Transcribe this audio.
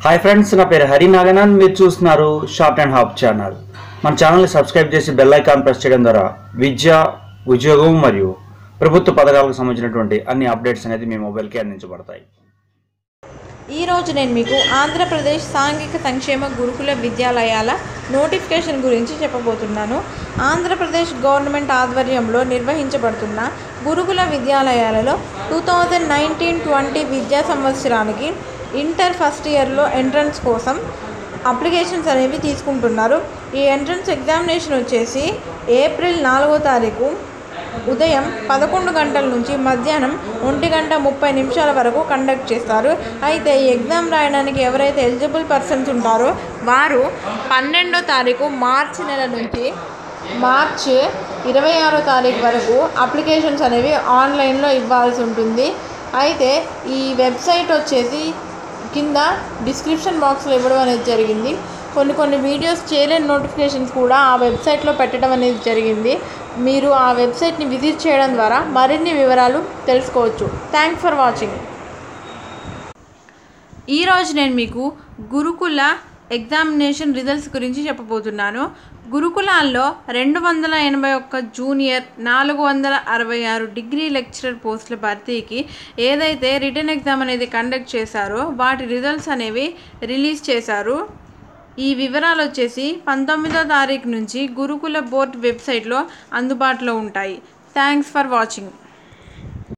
hi friends నా పేరు హరి నాగనాథ్ మీరు చూస్తున్నారు షార్ట్ అండ్ హాప్ ఛానల్ మన ఛానల్ని సబ్స్క్రైబ్ చేసి బెల్ ఐకాన్ ప్రెస్ చేయడం ద్వారా విద్య ఉద్యోగం మరియు ప్రభుత్వ పథకాలకు సంబంధించినటువంటి అన్ని అప్డేట్స్ అనేది మీ మొబైల్కి అందించబడతాయి ఈరోజు నేను మీకు ఆంధ్రప్రదేశ్ సాంఘిక సంక్షేమ గురుకుల విద్యాలయాల నోటిఫికేషన్ గురించి చెప్పబోతున్నాను ఆంధ్రప్రదేశ్ గవర్నమెంట్ ఆధ్వర్యంలో నిర్వహించబడుతున్న గురుకుల విద్యాలయాలలో టూ థౌజండ్ నైన్టీన్ ట్వంటీ విద్యా సంవత్సరానికి ఇంటర్ ఫస్ట్ ఇయర్లో ఎంట్రన్స్ కోసం అప్లికేషన్స్ అనేవి తీసుకుంటున్నారు ఈ ఎంట్రన్స్ ఎగ్జామినేషన్ వచ్చేసి ఏప్రిల్ నాలుగో తారీఖు ఉదయం పదకొండు గంటల నుంచి మధ్యాహ్నం ఒంటి గంట ముప్పై నిమిషాల వరకు కండక్ట్ చేస్తారు అయితే ఈ ఎగ్జామ్ రాయడానికి ఎవరైతే ఎలిజిబుల్ పర్సన్స్ ఉంటారో వారు పన్నెండో తారీఖు మార్చి నెల నుంచి మార్చ్ ఇరవై ఆరో తారీఖు వరకు అప్లికేషన్స్ అనేవి ఆన్లైన్లో ఇవ్వాల్సి ఉంటుంది అయితే ఈ వెబ్సైట్ వచ్చేసి కింద డిస్క్రిప్షన్ బాక్స్లో ఇవ్వడం అనేది జరిగింది కొన్ని కొన్ని వీడియోస్ చేయలేని నోటిఫికేషన్స్ కూడా ఆ వెబ్సైట్లో పెట్టడం అనేది జరిగింది మీరు ఆ వెబ్సైట్ని విజిట్ చేయడం ద్వారా మరిన్ని వివరాలు తెలుసుకోవచ్చు థ్యాంక్స్ ఫర్ వాచింగ్ ఈరోజు నేను మీకు గురుకుల ఎగ్జామినేషన్ రిజల్ట్స్ గురించి చెప్పబోతున్నాను గురుకులాల్లో రెండు వందల ఎనభై ఒక్క జూనియర్ నాలుగు వందల అరవై ఆరు డిగ్రీ లెక్చరర్ పోస్టుల భర్తీకి ఏదైతే రిటర్న్ ఎగ్జామ్ అనేది కండక్ట్ చేశారో వాటి రిజల్ట్స్ అనేవి రిలీజ్ చేశారు ఈ వివరాలు వచ్చేసి పంతొమ్మిదో తారీఖు నుంచి గురుకుల బోర్డ్ వెబ్సైట్లో అందుబాటులో ఉంటాయి థ్యాంక్స్ ఫర్ వాచింగ్